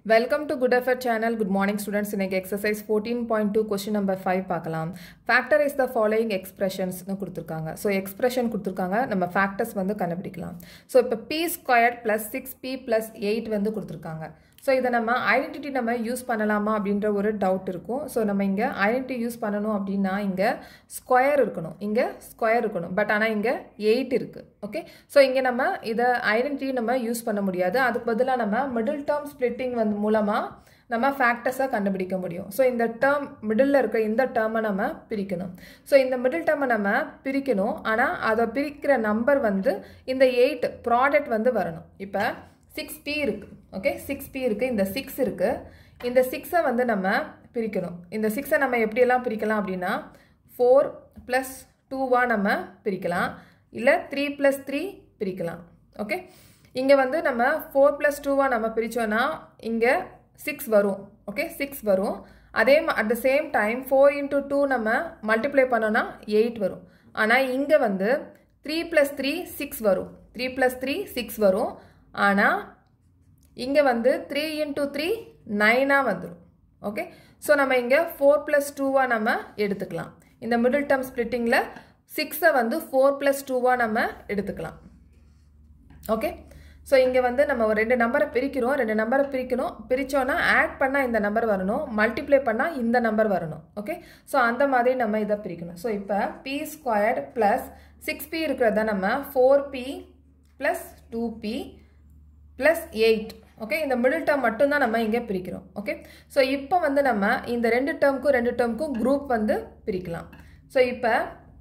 welcome to good effort channel good morning students இன்னைக்கு exercise fourteen point two question number five பார்க்கலாம் factorise the following எக்ஸ்பிரஷன்ஸ்னு கொடுத்துருக்காங்க so expression கொடுத்துருக்காங்க நம்ம factors வந்து கண்டுபிடிக்கலாம் ஸோ இப்போ p squared plus six p plus eight வந்து கொடுத்துருக்காங்க ஸோ இதை நம்ம ஐடென்டிட்டி நம்ம யூஸ் பண்ணலாமா அப்படின்ற ஒரு டவுட் இருக்கும் ஸோ நம்ம இங்கே ஐடென்டிட்டி யூஸ் பண்ணணும் அப்படின்னா இங்கே ஸ்கொயர் இருக்கணும் இங்கே ஸ்கொயர் இருக்கணும் பட் ஆனால் இங்கே எயிட் இருக்குது ஓகே ஸோ இங்கே நம்ம இதை ஐடென்டிட்டி நம்ம யூஸ் பண்ண முடியாது அதுக்கு பதிலாக நம்ம மிடில் டேர்ம் ஸ்ப்ளிட்டிங் வந்து மூலமாக நம்ம ஃபேக்டர்ஸை கண்டுபிடிக்க முடியும் ஸோ இந்த டேர்ம் மிடில் இருக்க இந்த டேர்மை நம்ம பிரிக்கணும் ஸோ இந்த மிடில் டேர்மை நம்ம பிரிக்கணும் ஆனால் அதை பிரிக்கிற நம்பர் வந்து இந்த எயிட் ப்ராடக்ட் வந்து வரணும் இப்போ சிக்ஸ் பி இருக்குது ஓகே சிக்ஸ் பி இருக்குது இந்த சிக்ஸ் இருக்குது இந்த சிக்ஸை வந்து நம்ம பிரிக்கணும் இந்த சிக்ஸை நம்ம எப்படியெல்லாம் பிரிக்கலாம் அப்படின்னா ஃபோர் ப்ளஸ் டூவாக நம்ம பிரிக்கலாம் இல்லை த்ரீ ப்ளஸ் த்ரீ பிரிக்கலாம் ஓகே இங்கே வந்து நம்ம ஃபோர் ப்ளஸ் டூவாக நம்ம பிரித்தோன்னா இங்கே சிக்ஸ் வரும் ஓகே சிக்ஸ் வரும் அதே at the same time four into two நம்ம மல்டிப்ளை பண்ணோன்னா எயிட் வரும் ஆனால் இங்கே வந்து த்ரீ ப்ளஸ் த்ரீ சிக்ஸ் வரும் த்ரீ ப்ளஸ் த்ரீ சிக்ஸ் வரும் ஆனால் இங்கே வந்து த்ரீ இன்ட்டு த்ரீ நைனாக வந்துடும் ஓகே ஸோ நம்ம இங்கே ஃபோர் ப்ளஸ் டூவாக நம்ம எடுத்துக்கலாம் இந்த மிடில் டேர்ம் ஸ்ப்ளிட்டிங்கில் சிக்ஸை வந்து ஃபோர் ப்ளஸ் டூவாக நம்ம எடுத்துக்கலாம் ஓகே ஸோ இங்கே வந்து நம்ம ஒரு ரெண்டு நம்பரை பிரிக்கிறோம் ரெண்டு நம்பரை பிரிக்கணும் பிரித்தோன்னா ஆட் பண்ணால் இந்த நம்பர் வரணும் மல்டிப்ளை பண்ணால் இந்த நம்பர் வரணும் ஓகே ஸோ அந்த மாதிரி நம்ம இதை பிரிக்கணும் ஸோ இப்போ p squared plus six p இருக்கிறத நம்ம four p plus two p plus eight okay இந்த மிடில் டேர்ம் மட்டும்தான் நம்ம இங்கே பிரிக்கிறோம் ஓகே ஸோ இப்போ வந்து நம்ம இந்த ரெண்டு டேர்முக்கும் ரெண்டு டேர்முக்கும் குரூப் வந்து பிரிக்கலாம் ஸோ இப்போ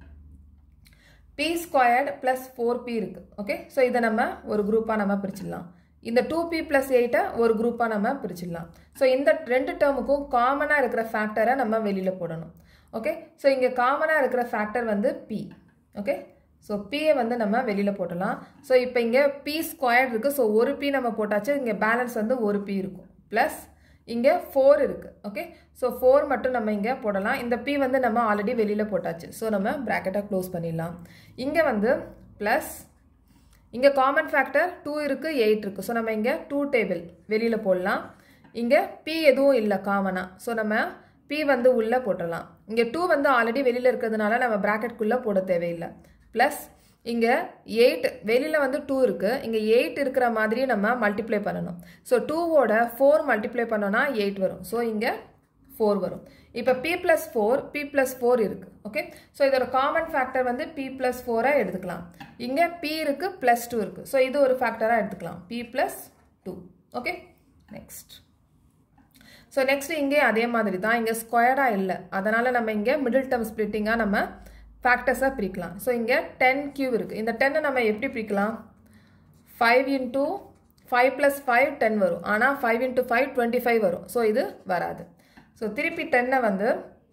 p squared plus four p இருக்குது ஓகே ஸோ இதை நம்ம ஒரு குரூப்பாக நம்ம பிரிச்சிடலாம் இந்த டூ பி ப்ளஸ் எயிட்டை ஒரு குரூப்பாக நம்ம பிரிச்சிடலாம் ஸோ இந்த ரெண்டு டேர்முக்கும் காமனாக இருக்கிற ஃபேக்டரை நம்ம வெளியில் போடணும் ஓகே ஸோ இங்கே காமனாக இருக்கிற ஃபேக்டர் வந்து பி ஓகே ஸோ பியை வந்து நம்ம வெளியில் போட்டலாம் ஸோ இப்போ இங்கே பி ஸ்கொயர் இருக்குது ஸோ ஒரு பி நம்ம போட்டாச்சு இங்கே பேலன்ஸ் வந்து ஒரு பி இருக்கும் ப்ளஸ் இங்கே ஃபோர் இருக்குது ஓகே ஸோ ஃபோர் மட்டும் நம்ம இங்கே போடலாம் இந்த பி வந்து நம்ம ஆல்ரெடி வெளியில் போட்டாச்சு ஸோ நம்ம ப்ராக்கெட்டாக க்ளோஸ் பண்ணிடலாம் இங்கே வந்து ப்ளஸ் இங்கே காமன் ஃபேக்டர் டூ இருக்குது எயிட் இருக்குது ஸோ நம்ம இங்கே டூ டேபிள் வெளியில் போடலாம் இங்கே பி எதுவும் இல்லை காமனாக ஸோ நம்ம பி வந்து உள்ளே போட்டுடலாம் இங்கே டூ வந்து ஆல்ரெடி வெளியில் இருக்கிறதுனால நம்ம ப்ராக்கெட்குள்ளே போட தேவையில்லை ப்ளஸ் இங்கே எயிட் வெளியில் வந்து டூ இருக்குது இங்கே எயிட் இருக்கிற மாதிரி நம்ம மல்டிப்ளை பண்ணணும் ஸோ டூவோட ஃபோர் மல்டிப்ளை பண்ணோன்னா எயிட் வரும் ஸோ இங்கே ஃபோர் வரும் இப்போ p plus four p plus four இருக்குது ஓகே ஸோ இதோட காமன் ஃபேக்டர் வந்து பி ப்ளஸ் ஃபோராக எடுத்துக்கலாம் இங்கே பி இருக்குது ப்ளஸ் டூ இருக்குது ஸோ இது ஒரு ஃபேக்டராக எடுத்துக்கலாம் p plus two okay next so next இங்கே அதே மாதிரி தான் இங்கே ஸ்கொயராக இல்லை அதனால் நம்ம இங்கே மிடில் டேர்ம் ஸ்ப்ளிட்டிங்காக நம்ம ஃபேக்டர்ஸாக பிரிக்கலாம் ஸோ இங்கே டென் கியூப் இருக்குது இந்த டென்னை நம்ம எப்படி பிரிக்கலாம் five into five plus five ten வரும் ஆனால் five into five twenty five வரும் ஸோ இது வராது ஸோ திருப்பி டென்னை வந்து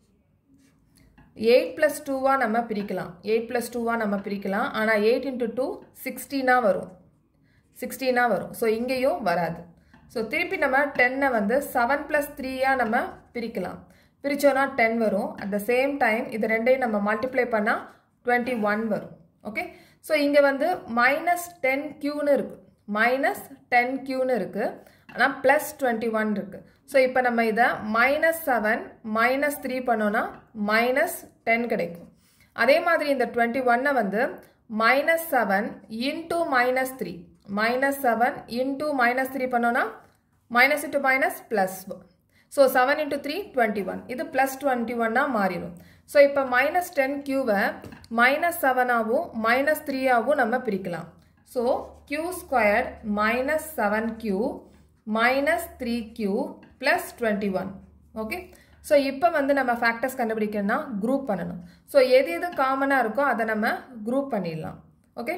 எயிட் ப்ளஸ் டூவாக நம்ம பிரிக்கலாம் எயிட் ப்ளஸ் டூவாக நம்ம பிரிக்கலாம் ஆனால் எயிட் இன்ட்டு டூ சிக்ஸ்டீனாக வரும் சிக்ஸ்டீனாக வரும் ஸோ இங்கேயும் வராது ஸோ திருப்பி நம்ம டென்னை வந்து செவன் ப்ளஸ் த்ரீயாக நம்ம பிரிக்கலாம் பிரித்தோன்னா டென் வரும் அட் த சேம் டைம் இது ரெண்டையும் நம்ம மல்டிப்ளை பண்ணால் டுவெண்ட்டி ஒன் வரும் ஓகே ஸோ இங்கே வந்து மைனஸ் டென் கியூன்னு இருக்குது மைனஸ் டென் கியூன்னு இருக்குது ஆனால் ப்ளஸ் டுவெண்ட்டி ஒன் இருக்குது ஸோ இப்போ நம்ம இதை மைனஸ் செவன் மைனஸ் த்ரீ பண்ணோன்னா மைனஸ் டென் கிடைக்கும் அதே மாதிரி இந்த டுவெண்ட்டி ஒன்னை வந்து minus seven into minus three minus seven into minus three பண்ணோன்னா minus into minus plus so seven into three twenty one இது ப்ளஸ் டுவெண்ட்டி ஒன்னாக மாறிடும் ஸோ இப்போ மைனஸ் டென் கியூவை மைனஸ் செவனாகவும் மைனஸ் த்ரீயாகவும் நம்ம பிரிக்கலாம் so q squared minus seven q minus three q plus twenty one okay so இப்போ வந்து நம்ம ஃபேக்டர்ஸ் கண்டுபிடிக்கணும்னா குரூப் பண்ணணும் ஸோ எது எது காமனாக இருக்கோ அதை நம்ம குரூப் பண்ணிடலாம் ஓகே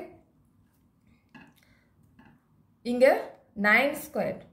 இங்கே நைன் ஸ்கொயர்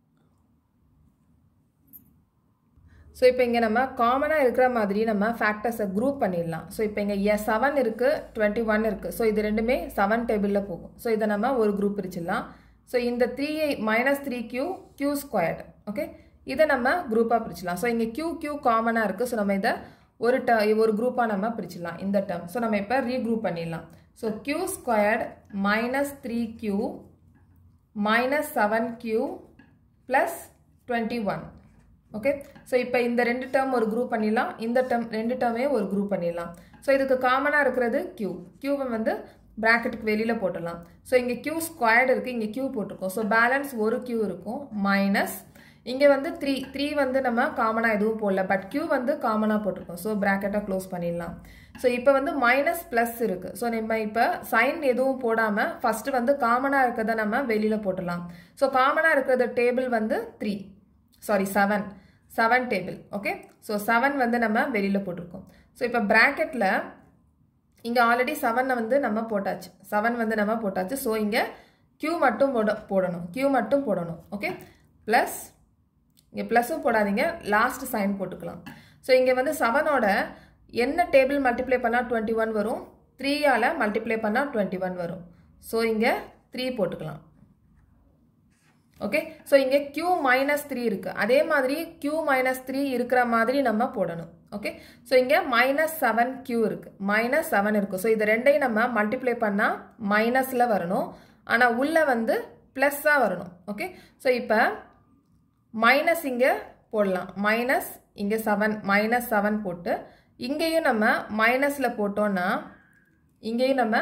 ஸோ இப்போ இங்கே நம்ம காமனாக இருக்கிற மாதிரி நம்ம ஃபேக்டர்ஸை குரூப் பண்ணிடலாம் ஸோ இப்போ இங்கே எ செவன் இருக்குது டுவெண்ட்டி ஒன் இருக்குது ஸோ இது ரெண்டுமே செவன் டேபிளில் போகும் ஸோ இதை நம்ம ஒரு குரூப் பிரிச்சிடலாம் ஸோ இந்த three minus three q q squared okay இதை நம்ம குரூப்பாக பிரிச்சிடலாம் ஸோ இங்கே கியூ கியூ காமனாக இருக்குது ஸோ நம்ம இதை ஒரு ட ஒரு குரூப்பாக நம்ம பிரிச்சிடலாம் இந்த டேர்ம் ஸோ நம்ம இப்போ ரீக்ரூப் பண்ணிடலாம் so q squared minus three q minus seven q plus twenty one okay so இப்போ இந்த ரெண்டு டேர்ம் ஒரு குரூப் பண்ணிடலாம் இந்த டேர்ம் ரெண்டு டேர்மே ஒரு குரூப் பண்ணிடலாம் ஸோ இதுக்கு காமனாக இருக்கிறது க்யூ க்யூவை வந்து ப்ராக்கெட்டுக்கு வெளியில் போட்டுடலாம் ஸோ இங்கே க்யூ ஸ்கொயர்டு இருக்குது இங்கே க்யூ போட்டிருக்கோம் ஸோ பேலன்ஸ் ஒரு க்யூ இருக்கும் மைனஸ் இங்கே வந்து த்ரீ த்ரீ வந்து நம்ம காமனாக எதுவும் போடல பட் க்யூ வந்து காமனாக போட்டிருக்கோம் ஸோ ப்ராக்கெட்டை க்ளோஸ் பண்ணிடலாம் ஸோ இப்போ வந்து மைனஸ் ப்ளஸ் இருக்குது ஸோ நம்ம இப்போ சைன் எதுவும் போடாமல் ஃபஸ்ட்டு வந்து காமனாக இருக்கிறத நம்ம வெளியில் போட்டுடலாம் ஸோ காமனாக இருக்கிறது டேபிள் வந்து three sorry seven seven table okay so seven வந்து நம்ம வெளியில் போட்டிருக்கோம் ஸோ இப்போ ப்ராக்கெட்டில் இங்கே ஆல்ரெடி செவனை வந்து நம்ம போட்டாச்சு செவன் வந்து நம்ம போட்டாச்சு ஸோ இங்கே க்யூ மட்டும் போட போடணும் க்யூ மட்டும் போடணும் ஓகே ப்ளஸ் இங்கே ப்ளஸும் போடாதீங்க லாஸ்ட் சைன் போட்டுக்கலாம் ஸோ இங்கே வந்து செவனோட என்ன டேபிள் மல்டிப்ளை பண்ணால் டுவெண்ட்டி ஒன் வரும் த்ரீயால் மல்டிப்ளை பண்ணால் டுவெண்ட்டி ஒன் வரும் ஸோ இங்கே த்ரீ போட்டுக்கலாம் ஓகே ஸோ இங்கே க்யூ மைனஸ் த்ரீ இருக்குது அதே மாதிரி க்யூ மைனஸ் த்ரீ இருக்கிற மாதிரி நம்ம போடணும் ஓகே ஸோ இங்கே மைனஸ் செவன் க்யூ இருக்குது மைனஸ் செவன் இருக்குது ஸோ இது ரெண்டையும் நம்ம மல்டிப்ளை பண்ணால் மைனஸில் வரணும் ஆனால் உள்ளே வந்து ப்ளஸ்ஸாக வரணும் ஓகே ஸோ இப்போ மைனஸ் இங்கே போடலாம் மைனஸ் இங்கே செவன் மைனஸ் செவன் போட்டு இங்கேயும் நம்ம மைனஸில் போட்டோன்னா இங்கேயும் நம்ம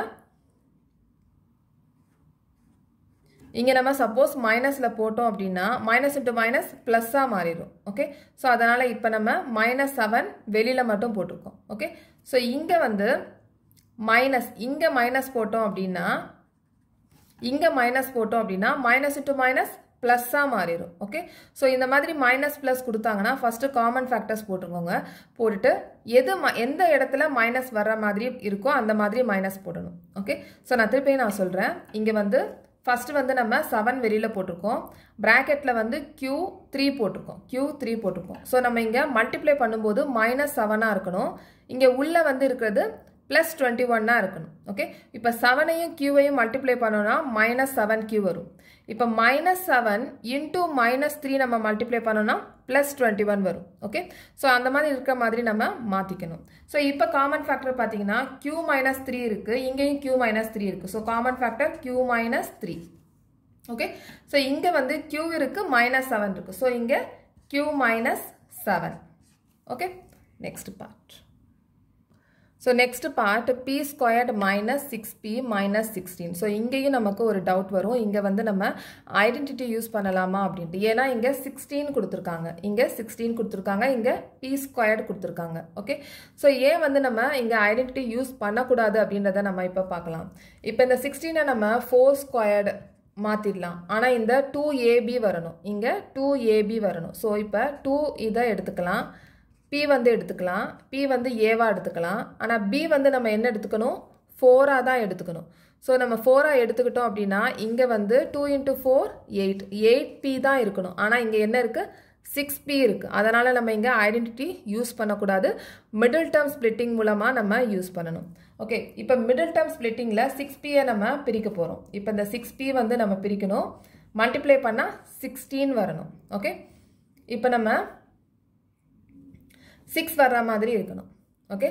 இங்கே நம்ம சப்போஸ் மைனஸில் போட்டோம் அப்படின்னா மைனஸ் இன்ட்டு மைனஸ் ப்ளஸ்ஸாக மாறிடும் ஓகே ஸோ அதனால் இப்போ நம்ம மைனஸ் செவன் வெளியில் மட்டும் போட்டிருக்கோம் ஓகே ஸோ இங்கே வந்து மைனஸ் இங்கே மைனஸ் போட்டோம் அப்படின்னா இங்கே மைனஸ் போட்டோம் அப்படின்னா மைனஸ் இன்ட்டு மைனஸ் ப்ளஸ்ஸாக மாறிடும் ஓகே ஸோ இந்த மாதிரி மைனஸ் ப்ளஸ் கொடுத்தாங்கன்னா ஃபஸ்ட்டு காமன் ஃபேக்டர்ஸ் போட்டுருக்கோங்க போட்டுட்டு எது ம எந்த இடத்துல மைனஸ் வர்ற மாதிரி இருக்கோ அந்த மாதிரி மைனஸ் போடணும் ஓகே ஸோ நான் திருப்பியும் நான் சொல்கிறேன் இங்கே வந்து ஃபஸ்ட்டு வந்து நம்ம செவன் வெளியில் போட்டிருக்கோம் ப்ராக்கெட்டில் வந்து க்யூ த்ரீ போட்டிருக்கோம் க்யூ த்ரீ போட்டிருக்கோம் ஸோ நம்ம இங்கே மல்டிப்ளை பண்ணும்போது மைனஸ் செவனாக இருக்கணும் இங்கே உள்ளே வந்து இருக்கிறது ப்ளஸ் டுவெண்ட்டி ஒன்னாக இருக்கணும் ஓகே இப்போ செவனையும் க்யூவையும் மல்டிப்ளை பண்ணோன்னா மைனஸ் செவன் க்யூ வரும் இப்போ minus seven into minus three நம்ம மல்டிப்ளை பண்ணோன்னா ப்ளஸ் டுவெண்ட்டி ஒன் வரும் ஓகே ஸோ அந்த மாதிரி இருக்கிற மாதிரி நம்ம மாற்றிக்கணும் ஸோ இப்போ காமன் ஃபேக்டர் பார்த்தீங்கன்னா க்யூ மைனஸ் த்ரீ இருக்குது இங்கேயும் க்யூ மைனஸ் த்ரீ இருக்குது so common factor q minus three okay so இங்கே வந்து க்யூ இருக்குது மைனஸ் செவன் இருக்குது ஸோ இங்கே q minus seven okay next part so next part p squared minus six p minus sixteen so இங்கேயும் நமக்கு ஒரு doubt வரும் இங்கே வந்து நம்ம ஐடென்டிட்டி யூஸ் பண்ணலாமா அப்படின்ட்டு ஏன்னா இங்கே சிக்ஸ்டீன் கொடுத்துருக்காங்க இங்கே சிக்ஸ்டீன் கொடுத்துருக்காங்க இங்கே பி ஸ்கொயர்டு கொடுத்துருக்காங்க ஓகே ஸோ ஏன் வந்து நம்ம இங்கே ஐடென்டிட்டி யூஸ் பண்ணக்கூடாது அப்படின்றத நம்ம இப்போ பார்க்கலாம் இப்போ இந்த சிக்ஸ்டீனை நம்ம ஃபோர் ஸ்கொயர்டு மாற்றிடலாம் ஆனால் இந்த டூ ஏபி வரணும் இங்கே டூ ஏபி வரணும் ஸோ இப்போ டூ இதை எடுத்துக்கலாம் பி வந்து எடுத்துக்கலாம் பி வந்து ஏவா எடுத்துக்கலாம் ஆனால் பி வந்து நம்ம என்ன எடுத்துக்கணும் ஃபோராக தான் எடுத்துக்கணும் ஸோ நம்ம ஃபோராக எடுத்துக்கிட்டோம் அப்படின்னா இங்கே வந்து two into four eight eight p தான் இருக்கணும் ஆனால் இங்கே என்ன இருக்குது சிக்ஸ் பி இருக்குது அதனால் நம்ம இங்கே ஐடென்டிட்டி யூஸ் பண்ணக்கூடாது மிடில் டேர்ம் ஸ்ப்ளிட்டிங் மூலமாக நம்ம யூஸ் பண்ணணும் ஓகே இப்போ மிடில் டேர்ம் ஸ்ப்ளிட்டிங்கில் சிக்ஸ் பியை நம்ம பிரிக்க போகிறோம் இப்போ இந்த சிக்ஸ் பி வந்து நம்ம பிரிக்கணும் மல்டிப்ளை பண்ணால் சிக்ஸ்டீன் வரணும் ஓகே இப்போ நம்ம சிக்ஸ் வர்ற மாதிரி இருக்கணும் ஓகே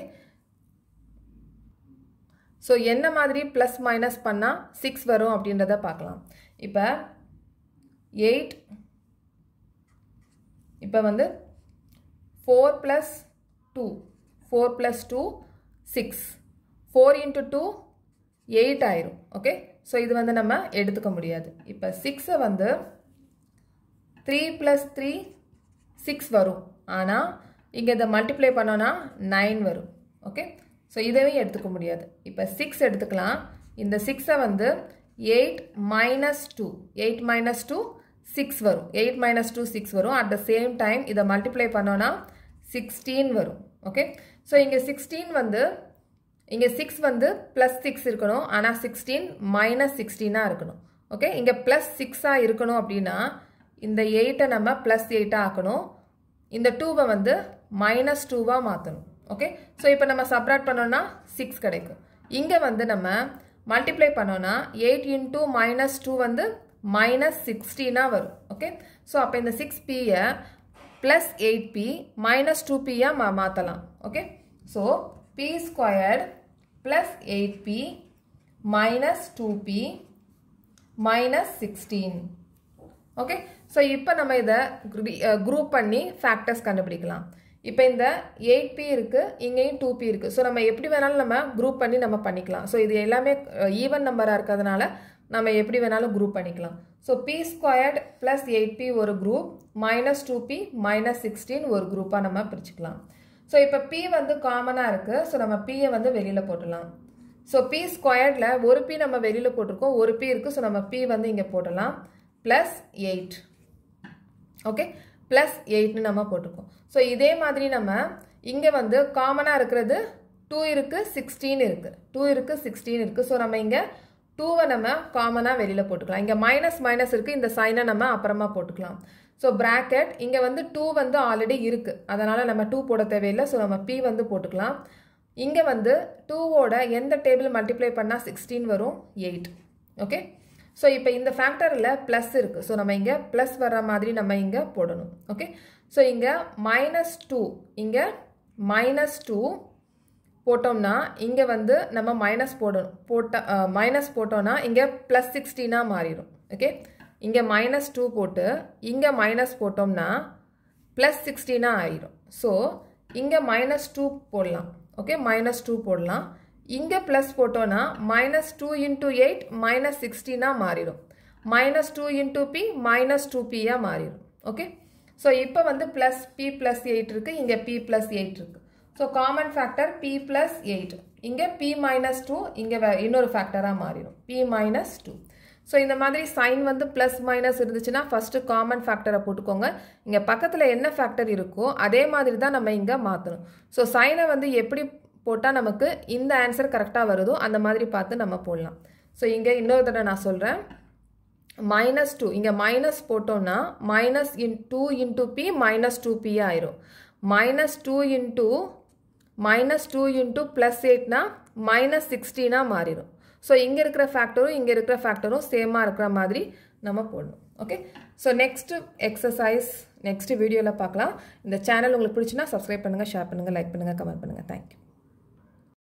ஸோ என்ன மாதிரி ப்ளஸ் மைனஸ் பண்ணால் சிக்ஸ் வரும் அப்படின்றத பார்க்கலாம் இப்போ எயிட் இப்போ வந்து four plus two four plus two six four into two eight ஆயிரும் ஓகே ஸோ இது வந்து நம்ம எடுத்துக்க முடியாது இப்போ சிக்ஸை வந்து த்ரீ ப்ளஸ் த்ரீ சிக்ஸ் வரும் ஆனால் இங்கே இதை மல்டிப்ளை பண்ணோன்னா நைன் வரும் ஓகே ஸோ இதையும் எடுத்துக்க முடியாது இப்போ சிக்ஸ் எடுத்துக்கலாம் இந்த சிக்ஸை வந்து eight minus two eight minus two six வரும் எயிட் மைனஸ் டூ சிக்ஸ் வரும் அட் த சேம் டைம் இதை மல்டிப்ளை பண்ணோன்னா சிக்ஸ்டீன் வரும் ஓகே ஸோ இங்கே சிக்ஸ்டீன் வந்து இங்கே சிக்ஸ் வந்து ப்ளஸ் சிக்ஸ் இருக்கணும் ஆனால் சிக்ஸ்டீன் மைனஸ் சிக்ஸ்டீனாக இருக்கணும் ஓகே இங்கே ப்ளஸ் சிக்ஸாக இருக்கணும் அப்படின்னா இந்த எயிட்டை நம்ம ப்ளஸ் எயிட்டாக ஆக்கணும் இந்த டூவை வந்து மைனஸ் டூவாக மாற்றணும் ஓகே ஸோ இப்போ நம்ம சப்ராக்ட் பண்ணோன்னா சிக்ஸ் கிடைக்கும் இங்கே வந்து நம்ம மல்டிப்ளை பண்ணோன்னா எயிட் இன்டூ மைனஸ் டூ வந்து மைனஸ் சிக்ஸ்டீனாக வரும் ஓகே ஸோ அப்போ இந்த சிக்ஸ் பியை plus eight p minus two பியாக மா மாற்றலாம் okay so p squared plus eight p minus two p minus sixteen okay so இப்போ நம்ம இதை குரூப் பண்ணி ஃபேக்டர்ஸ் கண்டுபிடிக்கலாம் இப்போ இந்த எயிட் பி இருக்குது இங்கேயும் டூ பி இருக்குது ஸோ நம்ம எப்படி வேணாலும் நம்ம குரூப் பண்ணி நம்ம பண்ணிக்கலாம் ஸோ இது எல்லாமே ஈவன் நம்பராக இருக்கிறதுனால நம்ம எப்படி வேணாலும் குரூப் பண்ணிக்கலாம் so p squared plus eight p ஒரு group minus two p minus sixteen ஒரு குரூப்பாக நம்ம பிரிச்சுக்கலாம் ஸோ இப்போ பி வந்து காமனாக இருக்குது ஸோ நம்ம பியை வந்து வெளியில் போட்டுடலாம் ஸோ பி ஸ்கொயர்டில் ஒரு பி நம்ம வெளியில் போட்டிருக்கோம் ஒரு பி இருக்குது ஸோ நம்ம பி வந்து இங்கே போட்டலாம் ப்ளஸ் எயிட் ஓகே ப்ளஸ் எயிட்னு நம்ம போட்டிருக்கோம் ஸோ இதே மாதிரி நம்ம இங்கே வந்து காமனாக இருக்கிறது டூ இருக்குது சிக்ஸ்டீன் இருக்குது டூ இருக்குது சிக்ஸ்டீன் இருக்குது ஸோ நம்ம இங்கே டூவை நம்ம காமனாக வெளியில் போட்டுக்கலாம் இங்கே மைனஸ் மைனஸ் இருக்குது இந்த சைனை நம்ம அப்புறமா போட்டுக்கலாம் ஸோ ப்ராக்கெட் இங்கே வந்து டூ வந்து ஆல்ரெடி இருக்குது அதனால் நம்ம டூ போட தேவையில்லை ஸோ நம்ம பி வந்து போட்டுக்கலாம் இங்கே வந்து டூவோட எந்த டேபிள் மல்டிப்ளை பண்ணால் சிக்ஸ்டீன் வரும் எயிட் ஓகே ஸோ இப்போ இந்த ஃபேக்டரில் ப்ளஸ் இருக்குது ஸோ நம்ம இங்கே ப்ளஸ் வர்ற மாதிரி நம்ம இங்கே போடணும் ஓகே ஸோ இங்கே மைனஸ் டூ இங்கே மைனஸ் டூ போட்டோம்னா இங்கே வந்து நம்ம மைனஸ் போடணும் போட்ட மைனஸ் போட்டோம்னா இங்கே ப்ளஸ் சிக்ஸ்டீனாக மாறிடும் ஓகே இங்கே மைனஸ் டூ போட்டு இங்கே மைனஸ் போட்டோம்னா ப்ளஸ் சிக்ஸ்டீனாக ஆயிடும் ஸோ இங்கே மைனஸ் டூ போடலாம் ஓகே மைனஸ் டூ போடலாம் இங்கே ப்ளஸ் போட்டோன்னா minus two into eight minus சிக்ஸ்டீனாக மாறிடும் minus two into p minus two பியாக மாறிடும் ஓகே ஸோ இப்போ வந்து ப்ளஸ் பி ப்ளஸ் எயிட் இருக்குது இங்கே பி ப்ளஸ் எயிட் இருக்குது so common factor p plus eight இங்கே பி மைனஸ் டூ இங்கே இன்னொரு ஃபேக்டராக மாறிடும் பி மைனஸ் டூ ஸோ இந்த மாதிரி சைன் வந்து ப்ளஸ் மைனஸ் இருந்துச்சுன்னா ஃபஸ்ட்டு காமன் ஃபேக்டரை போட்டுக்கோங்க இங்கே பக்கத்தில் என்ன ஃபேக்டர் இருக்கோ அதே மாதிரி தான் நம்ம இங்கே மாற்றணும் ஸோ சைனை வந்து எப்படி போட்டால் நமக்கு இந்த ஆன்சர் கரெக்டாக வருதோ அந்த மாதிரி பார்த்து நம்ம போடலாம் ஸோ இங்கே இன்னொரு தடவை நான் சொல்கிறேன் மைனஸ் டூ இங்கே மைனஸ் போட்டோம்னா minus into into p minus two p ஆயிரும் minus two into minus two into plus எயிட்னா மைனஸ் சிக்ஸ்டீனாக மாறிடும் ஸோ இங்கே இருக்கிற ஃபேக்டரும் இங்கே இருக்கிற ஃபேக்டரும் சேமாக இருக்கிற மாதிரி நம்ம போடணும் okay so next exercise next வீடியோவில் பார்க்கலாம் இந்த சேனல் உங்களுக்கு பிடிச்சுன்னா சப்ஸ்கிரைப் பண்ணுங்கள் ஷேர் பண்ணுங்கள் லைக் பண்ணுங்கள் கமெண்ட் பண்ணுங்கள் தேங்க்யூ